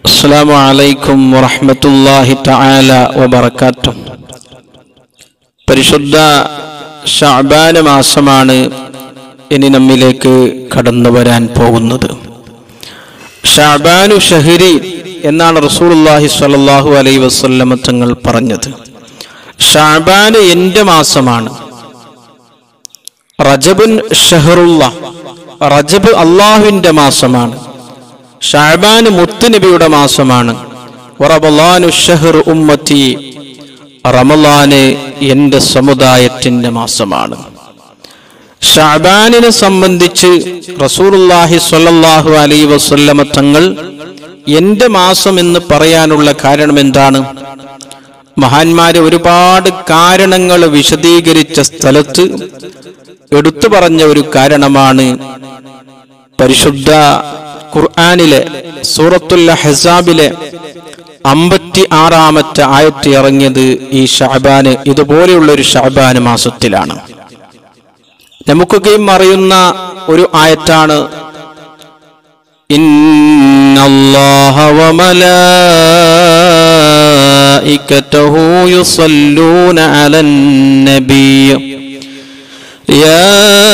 السلام عليكم ورحمة الله تعالى وبركاته പരിശുദ്ധ ഷാബാന മാസമാണ് ഇനി നമ്മിലേക്ക് കടന്നു വരാൻ പോകുന്നത് ഷാബാനു ഷഹരി എന്നാണ് റസൂലുള്ളാഹി സ്വല്ലല്ലാഹു അലൈഹി വസല്ലമ തങ്ങൾ പറഞ്ഞത് ഷാബാന് എന്റെ മാസമാണ് റജബുൻ ഷഹറുള്ള റജബ് അള്ളാഹുവിന്റെ മാസമാണ് ഷാബാന് മുത്തുനബിയുടെ മാസമാണ് വറബലാനു ഷഹർ ഉമ്മത്തി റമലാന് എന്റെ സമുദായത്തിന്റെ മാസമാണ് ഷാബാനിനെ സംബന്ധിച്ച് റസൂലുള്ളാഹി സ്വല്ലല്ലാഹു അലൈഹി വസല്ലമ തങ്ങൾ എന്റെ മാസം എന്ന് പറയാനുള്ള കാരണം എന്താണ് മഹാന്മാര് ഒരുപാട് കാരണങ്ങൾ വിശദീകരിച്ച സ്ഥലത്ത് എടുത്തു പറഞ്ഞ ഒരു കാരണമാണ് പരിശുദ്ധ ഖുർആാനിലെ സൂറത്തുൽ ഹസാബിലെ അമ്പത്തി ആറാമത്തെ ആയത്ത് ഇറങ്ങിയത് ഈ ഷാബാന് ഇതുപോലെയുള്ള ഒരു ഷാബാന് മാസത്തിലാണ് നമുക്കൊക്കെയും അറിയുന്ന ഒരു ആയത്താണ് ഇന്നല്ലാഹ وملائكته يصلون على النبي يا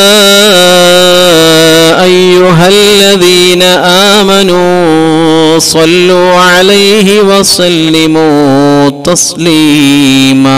أيها الذين آمنوا صلوا عليه وسلموا تسليما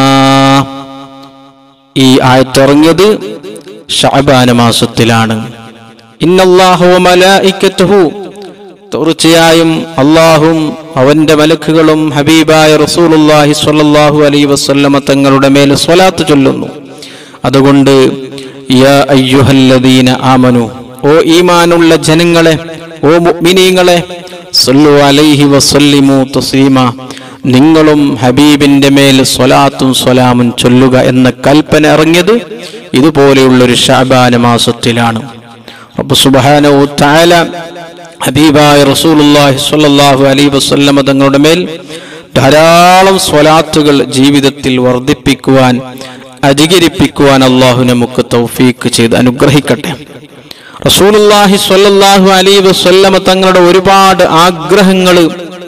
ഈ ആയത്തിറങ്ങിയത് ഷഅബാന മാസത്തിലാണ് ഇന്നല്ലാഹു മലായിക്കത്തുഹു തീർച്ചയായും അള്ളാഹും അവന്റെ മലക്കുകളും ഹബീബായ റസൂലുള്ളാഹി സ്വല്ലല്ലാഹു അലൈഹി വസല്ലമ തങ്ങളുടെ മേൽ സ്വലാത്ത് ചൊല്ലുന്നു അതുകൊണ്ട് യാ അയ്യുഹല്ലദീന ആമനു ഓ ഈമാനുള്ള ജനങ്ങളെ ഓ മുഅ്മിനീങ്ങളെ സല്ലു അലൈഹി വസല്ലിമു തസ്ലീമ നിങ്ങളും ഹബീബിന്റെ മേൽ സ്വലാത്തും സ്വലാമും ചൊല്ലുക എന്ന കൽപ്പന ഇറങ്ങിയത് ഇതുപോലെയുള്ളൊരു ഷാബാന മാസത്തിലാണ് റബ്ബ് സുബ്ഹാനഹു തആല ഹബീബായ റസൂലുള്ളാഹി സ്വല്ലല്ലാഹു അലൈഹി വസല്ലമ തങ്ങളുടെ മേൽ ധാരാളം സ്വലാത്തുകൾ ജീവിതത്തിൽ വർദ്ധിപ്പിക്കുവാൻ അധികരിപ്പിക്കുവാൻ അള്ളാഹു നമുക്ക് തൗഫീക്ക് ചെയ്ത് അനുഗ്രഹിക്കട്ടെ റസൂലുള്ളാഹി സ്വല്ലല്ലാഹു അലൈഹി വസല്ലമ തങ്ങളുടെ ഒരുപാട് ആഗ്രഹങ്ങൾ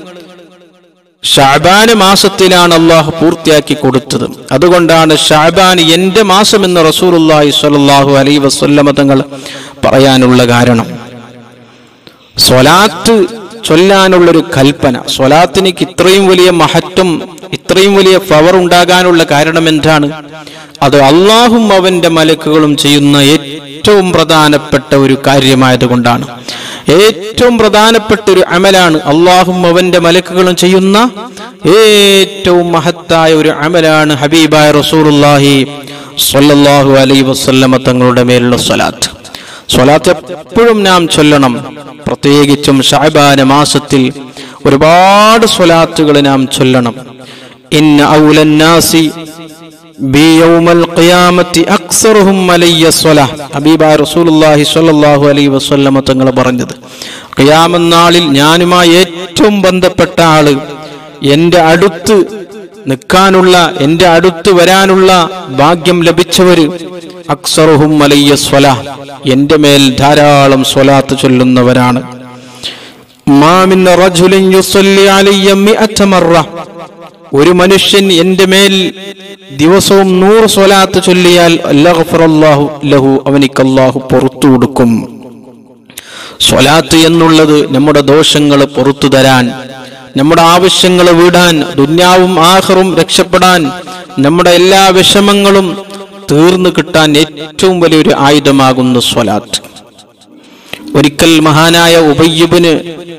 ഷാബാന് മാസത്തിലാണ് അള്ളാഹു പൂർത്തിയാക്കി കൊടുത്തത് അതുകൊണ്ടാണ് ഷാബാൻ എന്റെ മാസം എന്ന് റസൂലുള്ളാഹി സ്വല്ലല്ലാഹു അലൈഹി വസല്ലമ തങ്ങൾ പറയാനുള്ള കാരണം സ്വലാത്ത് ചൊല്ലാനുള്ളൊരു കൽപ്പന സ്വലാത്തിനിക്ക് ഇത്രയും വലിയ മഹത്വം ഇത്രയും വലിയ പവർ ഉണ്ടാകാനുള്ള കാരണം എന്താണ് അത് അള്ളാഹും അവന്റെ മലക്കുകളും ചെയ്യുന്ന ഏറ്റവും പ്രധാനപ്പെട്ട ഒരു കാര്യമായതുകൊണ്ടാണ് ഏറ്റവും പ്രധാനപ്പെട്ട ഒരു അമലാണ് അള്ളാഹും അവന്റെ മലക്കുകളും ചെയ്യുന്ന ഏറ്റവും മഹത്തായ ഒരു അമലാണ് ഹബീബായ റസൂലുള്ളാഹി സ്വല്ലല്ലാഹു അലൈഹി വസല്ലമ തങ്ങളുടെ മേലുള്ള സ്വലാത്ത് സ്വലാത്ത് എപ്പോഴും നാം ചൊല്ലണം പ്രത്യേകിച്ചും ഷാബാന മാസത്തിൽ ഒരുപാട് സ്വലാത്തുകൾ നാം ചൊല്ലണം ഇന്ന ഔലന്നാസി ബി യൗമൽ ഖിയാമത്തി അക്സറുഹും അലയ്യ സ്വലാഹ് ഹബീബായ റസൂലുള്ളാഹി സ്വല്ലല്ലാഹു അലൈഹി വസല്ലമ തങ്ങൾ പറഞ്ഞത് ഖിയാമത്ത് നാളിൽ ഞാനുമായി ഏറ്റവും ബന്ധപ്പെട്ട ആള് എൻ്റെ അടുത്ത് നിൽക്കാനുള്ള എൻ്റെ അടുത്ത് വരാനുള്ള ഭാഗ്യം ലഭിച്ചവര് അക്സറുഹും അലയ്യ സ്വലാ എന്റെ മേൽ ധാരാളം സ്വലാത്ത് ചൊല്ലുന്നവരാണ് മാമിൻ റജുലിൻ യുസല്ലി അലയ്യ മിഅത മറ ഒരു മനുഷ്യൻ എന്റെ മേൽ ദിവസവും നൂറ് സ്വലാത്ത് ചൊല്ലിയാൽ അല്ലാഹു ലഹു അവനിക്ക് അല്ലാഹു പുറത്തു കൊടുക്കും സ്വലാത്ത് എന്നുള്ളത് നമ്മുടെ ദോഷങ്ങൾ പുറത്തു തരാൻ നമ്മുടെ ആവശ്യങ്ങൾ വീടാൻ ദുന്യാവും ആഹറും രക്ഷപ്പെടാൻ നമ്മുടെ എല്ലാ വിഷമങ്ങളും തീർന്നു കിട്ടാൻ ഏറ്റവും വലിയൊരു ആയുധമാകുന്നു സ്വലാത്ത് ഒരിക്കൽ മഹാനായ ഉബയ്യബിന്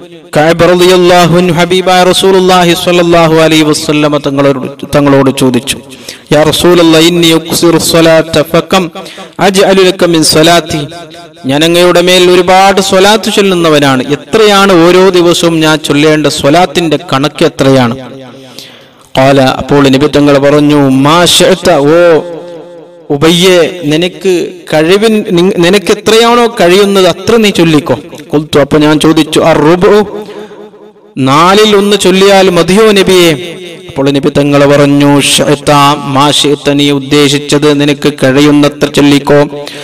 ഹബീബായ റസൂലുള്ളാഹി സ്വല്ലല്ലാഹു അലൈഹി വസല്ലമ തങ്ങളോട് തങ്ങളോട് ചോദിച്ചു യാ റസൂലല്ലാഹി ഇന്നി ഉക്സിറു സ്വലാത്ത ഫകം അജ്അലു ലക മിൻ സ്വലാത്തി ഞാൻ അങ്ങയുടെ മേൽ ഒരുപാട് സ്വലാത്ത് ചൊല്ലുന്നവനാണ് എത്രയാണ് ഓരോ ദിവസവും ഞാൻ ചൊല്ലേണ്ട സ്വലാത്തിന്റെ കണക്ക് എത്രയാണ് ഖാല അപ്പോൾ നബി തങ്ങൾ പറഞ്ഞു മാ ശഅത ഓ ഉബയ്യെ നിനക്ക് കഴിവിൻ നിനക്ക് എത്രയാണോ കഴിയുന്നത് അത്ര നീ ചൊല്ലിക്കോ കൊൽത്തു അപ്പൊ ഞാൻ ചോദിച്ചു ആ റുബു നാലിൽ ഒന്ന് ചൊല്ലിയാൽ മതിയോ നബിയെ അപ്പോൾ നബി തങ്ങൾ പറഞ്ഞു ഷഅത മാ ശഅത നീ ഉദ്ദേശിച്ചത് നിനക്ക് കഴിയുന്നത്ര ചൊല്ലിക്കോ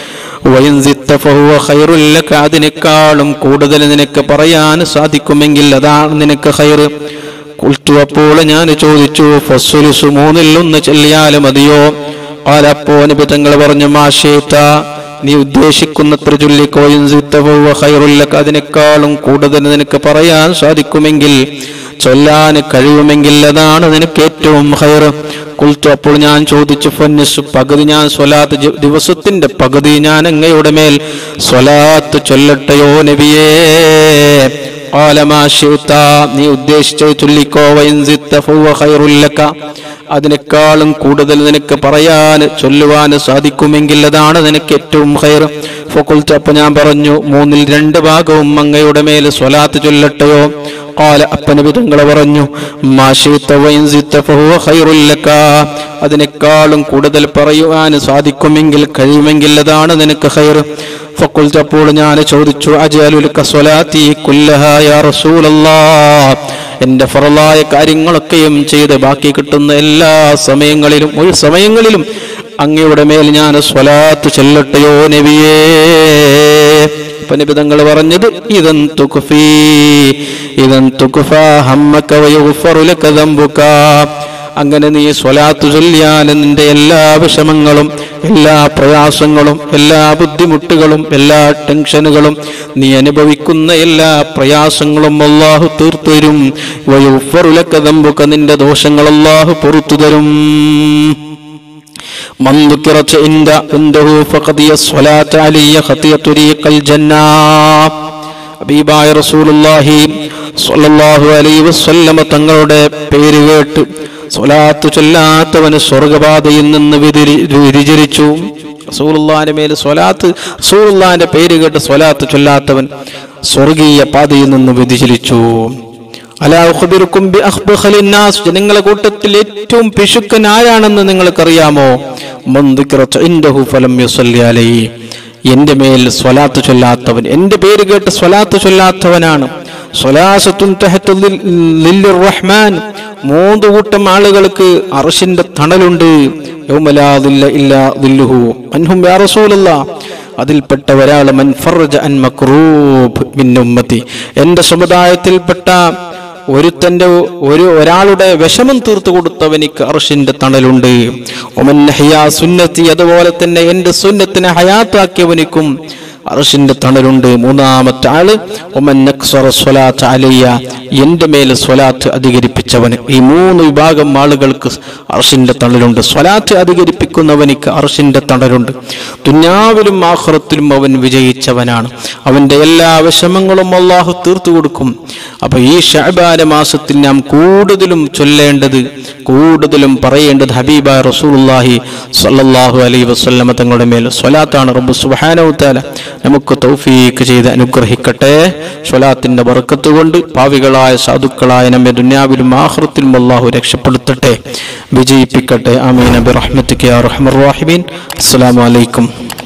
വഇൻ സിത്ത ഫഹുവ ഖൈറുൽ ലക അതിനേക്കാളും കൂടുതൽ നിനക്ക് പറയാൻ സാധിക്കുമെങ്കിൽ അതാണ് നിനക്ക് ഖൈറ് കുൽത്തു അപ്പോൾ ഞാൻ ചോദിച്ചു ഫസ്സുലുസു മൂന്നിൽ ഒന്ന് ചെല്ലിയാലും മതിയോ ആലപ്പോ നബി തങ്ങൾ പറഞ്ഞു മാഷേത്ത നീ ഉദ്ദേശിക്കുന്നത്ര ചൊല്ലിക്കോ ഇൻ സിത്ത ഫഹുവ ഖൈറുൽ ലക അതിനേക്കാളും കൂടുതൽ നിനക്ക് പറയാൻ സാധിക്കുമെങ്കിൽ ചൊല്ലാൻ കഴിയുമെങ്കിൽ അതാണ് നിനക്ക് ഏറ്റവും ഹൈർ കുൽത്തു അപ്പോൾ ഞാൻ ചോദിച്ചു ഫന്നിസ് പകുതി ഞാൻ സ്വലാത്ത് ജ- ദിവസത്തിന്റെ പകുതി ഞാൻ അങ്ങയുടെ മേൽ സ്വലാത്ത് ചൊല്ലട്ടെയോ നബിയേ قال ما شئت നീ ഉദ്ദേശിച്ചത് ചൊല്ലിക്കോ വഇൻ സിത്ത ഫഹുവ ഖൈറുൽ ലക അതിനേക്കാളും കൂടുതൽ നിനക്ക് പറയാൻ ചൊല്ലുവാൻ സാധിക്കുമെങ്കിൽ അതാണ് നിനക്ക് ഏറ്റവും ഹൈർ ഫക്കുൽത്ത് അപ്പൊ ഞാൻ പറഞ്ഞു മൂന്നിൽ രണ്ട് ഭാഗവും അങ്ങയുടെ മേൽ സ്വലാത്ത് ചൊല്ലട്ടെയോ قال അപ്പനബി തങ്ങൾ പറഞ്ഞു മാ ശിഅ്ത വഇൻ സിത്ത ഫഹുവ ഖൈറുൽ ലക അതിനേക്കാളും കൂടുതൽ പറയുവാൻ സാധിക്കുമെങ്കിൽ കഴിയുമെങ്കിൽ അതാണ് നിനക്ക് ഹൈർ ഫക്കുൽത്ത് അപ്പോൾ ഞാൻ ചോദിച്ചു അജലുൽക സ്വലാത്തി കുല്ലഹ യാ റസൂലല്ലാഹ് എന്റെ ഫറലായ കാര്യങ്ങളൊക്കെയും ചെയ്ത് ബാക്കി കിട്ടുന്ന എല്ലാ സമയങ്ങളിലും ഒരു സമയങ്ങളിലും അങ്ങയുടെ മേൽ ഞാൻ സ്വലാത്ത് ചെല്ലട്ടെയോ നബിയേ അപ്പൊ നബി തങ്ങൾ പറഞ്ഞത് ഇതൻ തുക്ഫീ ഇതൻ തുക്ഫ ഹമ്മക വയുഗ്ഫറു ലക ദംബുക അങ്ങനെ നീ സ്വലാത്ത് ചൊല്ലിയാൽ നിന്റെ എല്ലാ വിഷമങ്ങളും എല്ലാ പ്രയാസങ്ങളും എല്ലാ ബുദ്ധിമുട്ടുകളും എല്ലാ ടെൻഷനുകളും നീ അനുഭവിക്കുന്ന എല്ലാ പ്രയാസങ്ങളും അള്ളാഹു തീർത്തു തരും വയുഫറുലക്ക ദമ്പുക നിന്റെ ദോഷങ്ങൾ അള്ളാഹു പുറത്തു തരും من ذكرت عند عنده فقضي الصلاة علي خطية طريق الجنة ഹബീബായ റസൂലുള്ളാഹി സ്വല്ലല്ലാഹു അലൈഹി വസല്ലമ തങ്ങളുടെ പേര് കേട്ട് സ്വലാത്ത് ചൊല്ലാത്തവന് സ്വർഗപാതയിൽ നിന്ന് വ്യതിരി- വ്യതിചരിച്ചു റസൂലുള്ളാഹിന്റെ മേൽ സ്വലാത്ത് റസൂലുള്ളാഹിന്റെ പേര് കേട്ട് സ്വലാത്ത് ചൊല്ലാത്തവൻ സ്വർഗീയ പാതയിൽ നിന്ന് വ്യതിചലിച്ചു അലാ ഉഖ്ബിറുക്കും ബി അഖ്ബഖലിൻ നാസ് ജനങ്ങളെ കൂട്ടത്തിൽ ഏറ്റവും പിശുക്കൻ ആരാണെന്ന് നിങ്ങൾക്കറിയാമോ മൻ ദുക്കിറത ഇൻദഹു ഫലം യുസല്ലി അലൈഹി എന്റെ മേൽ സ്വലാത്ത് ചൊല്ലാത്തവൻ എന്റെ പേര് കേട്ട് സ്വലാത്ത് ചൊല്ലാത്തവനാണ് സ്വലാസത്തുൻ തഹത്ത ലിൽ- ലില്ലിർ റഹ്മാൻ മൂന്ന് കൂട്ടം ആളുകൾക്ക് അർഷിന്റെ തണലുണ്ട് യൗമലാ ദില്ല ഇല്ലാ ദില്ലുഹു അൻഹും യാ റസൂലല്ലാഹ് അതിൽപ്പെട്ട ഒരാൾ മൻ ഫർജ അൻ മക്രൂബ് മിൻ ഉമ്മത്തി എന്റെ സമുദായത്തിൽപ്പെട്ട ഒരുത്തന്റെ ഒരു ഒരാളുടെ വിഷമം തീർത്തു കൊടുത്തവനിക്ക് അർഷിന്റെ തണലുണ്ട് ഒമൻ ഹയാ സുന്നത്തി അതുപോലെ തന്നെ എന്റെ സുന്നത്തിനെ ഹയാത്താക്കിയവനിക്കും അർഷിന്റെ തണലുണ്ട് മൂന്നാമത്തെ ആള് ഒമൻ നക്സറ സ്വലാത്ത് അലയ്യ എന്റെ മേൽ സ്വലാത്ത് അധികരിപ്പിച്ചവന് ഈ മൂന്ന് വിഭാഗം ആളുകൾക്ക് അർഷിന്റെ തണലുണ്ട് സ്വലാത്ത് അധികരിപ്പിക്കുന്നവനിക്ക് അർഷിന്റെ തണലുണ്ട് ദുന്യാവിലും ആഹ്റത്തിലും അവൻ വിജയിച്ചവനാണ് അവന്റെ എല്ലാ വിഷമങ്ങളും അള്ളാഹു തീർത്തു കൊടുക്കും അപ്പൊ ഈ ഷഹബാന മാസത്തിൽ നാം കൂടുതലും ചൊല്ലേണ്ടത് കൂടുതലും പറയേണ്ടത് ഹബീബ റസൂലുള്ളാഹി സ്വല്ലല്ലാഹു അലൈഹി വസല്ലമ തങ്ങളുടെ മേൽ സ്വലാത്താണ് റബ്ബ് സുബ്ഹാനഹു തആല നമുക്ക് തൗഫീക്ക് ചെയ്ത് അനുഗ്രഹിക്കട്ടെ സ്വലാത്തിന്റെ ബർക്കത്ത് കൊണ്ട് പാവികളായ സാധുക്കളായ നമ്മെ ദുന്യാവിലും ആഖിറത്തിലും അല്ലാഹു രക്ഷപ്പെടുത്തട്ടെ വിജയിപ്പിക്കട്ടെ ആമീൻ ബിറഹ്മതിക യാ റഹ്മർ റഹീമീൻ അസ്സലാമു അലൈക്കും